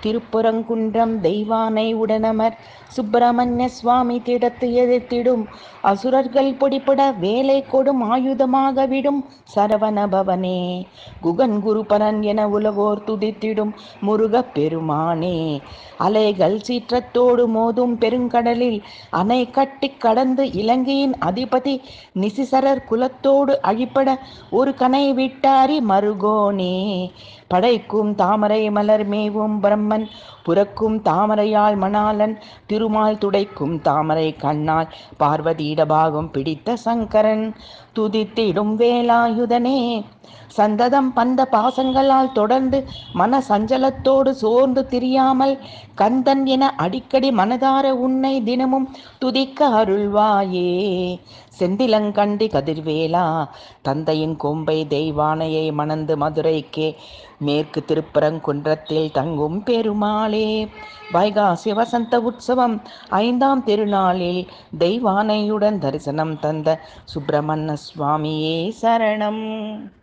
திருப்புறங்குன்றம் தெய்வானை உடனமர் சுப்பிரமணிய சுவாமி திடத்து எதிர்த்திடும் அசுரர்கள் பொடிப்பட வேலை கொடும் ஆயுதமாக விடும் சரவண பவனே குகன் குருபரன் என உலகோர் துதித்திடும் முருகப் பெருமானே அலைகள் சீற்றத்தோடு மோதும் பெருங்கடலில் அணை கட்டி கடந்து இலங்கையின் அதிபதி நிசிசரர் குலத்தோடு அழிப்பட ஒரு கனை விட்டாரி மருகோனே படைக்கும் தாமரை மலர் மேவும் பிரம்மன் புறக்கும் தாமரையால் மணாலன் திருமால் துடைக்கும் தாமரை கண்ணால் பார்வதியிடபாகம் பிடித்த சங்கரன் துதித்திடும் வேலாயுதனே சந்ததம் பந்த பாசங்களால் தொடர்ந்து மன சஞ்சலத்தோடு சோர்ந்து திரியாமல் கந்தன் என அடிக்கடி மனதார உன்னை தினமும் துதிக்க அருள்வாயே செந்திலங்கண்டி கதிர்வேலா தந்தையின் கொம்பை தெய்வானையை மணந்து மதுரைக்கே மேற்கு திருப்பரங்குன்றத்தில் தங்கும் பெருமாளே வைகாசி வசந்த உற்சவம் ஐந்தாம் திருநாளில் தெய்வானையுடன் தரிசனம் தந்த சுப்பிரமணிய சுவாமியே சரணம்